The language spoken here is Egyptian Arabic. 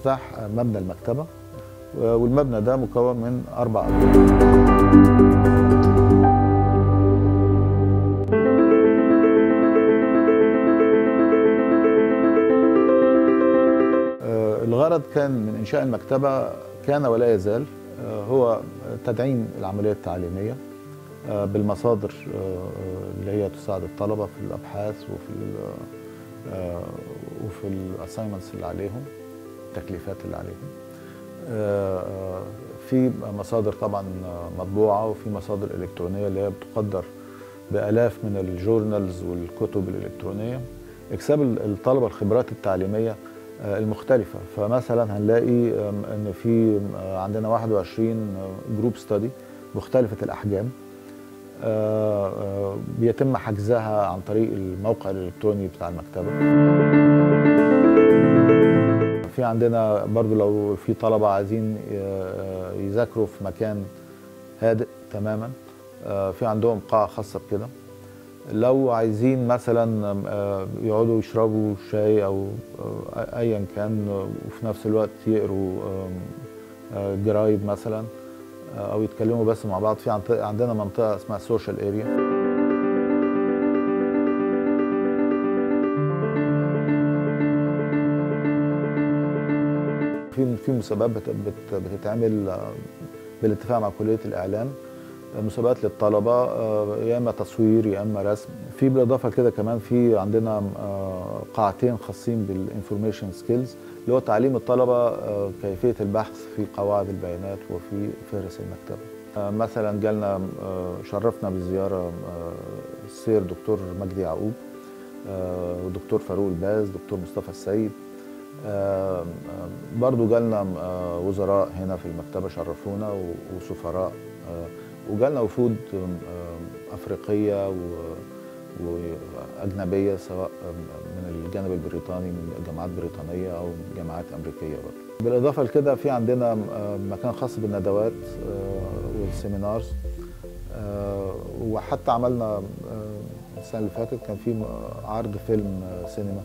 افتتاح مبنى المكتبه والمبنى ده مكون من اربع ادوار آه، الغرض كان من انشاء المكتبه كان ولا يزال آه، هو تدعيم العمليه التعليميه آه، بالمصادر آه، اللي هي تساعد الطلبه في الابحاث وفي ال- آه، وفي الاساينمنتس اللي عليهم التكليفات اللي عليهم آه، آه، في مصادر طبعا آه، مطبوعه وفي مصادر الكترونيه اللي هي بتقدر بالاف من الجورنالز والكتب الالكترونيه اكساب الطلبه الخبرات التعليميه آه، المختلفه فمثلا هنلاقي آم، ان في آه، عندنا 21 جروب ستادي مختلفه الاحجام آه، آه، بيتم حجزها عن طريق الموقع الالكتروني بتاع المكتبه في عندنا برضو لو في طلبه عايزين آه، يذاكروا في مكان هادئ تماما آه، في عندهم قاعه خاصه بكده لو عايزين مثلا آه، يقعدوا يشربوا شاي او آه، ايا كان آه، وفي نفس الوقت يقروا آم، آه، جرايد مثلا آه، او يتكلموا بس مع بعض في عن- عندنا منطقه اسمها سوشيال اريا في في مسابقات بت- بت- بتتعمل آه، بالاتفاق مع كليه الاعلام آه، مسابقات للطلبه آه، يا اما تصوير يا اما رسم في بالاضافه كده كمان في عندنا آه، قاعتين خاصين بالانفورميشن سكيلز اللي هو تعليم الطلبه آه، كيفيه البحث في قواعد البيانات وفي فهرس المكتبه آه، مثلا جالنا آه، شرفنا بالزياره آه، السير دكتور مجدي يعقوب آه، ودكتور فاروق الباز دكتور مصطفى السيد آه، آه، برضو جالنا آه، وزراء هنا في المكتبة شرفونا و- وسفراء آه، وجالنا وفود آه، أفريقية و- وأجنبية سواء من الجانب البريطاني من جامعات بريطانية أو من جامعات أمريكية برضو بالإضافة لكده في عندنا آه، مكان خاص بالندوات آه، والسيمينارز آه، وحتى عملنا آه، السنة اللي فاتت كان في عرض فيلم آه، سينما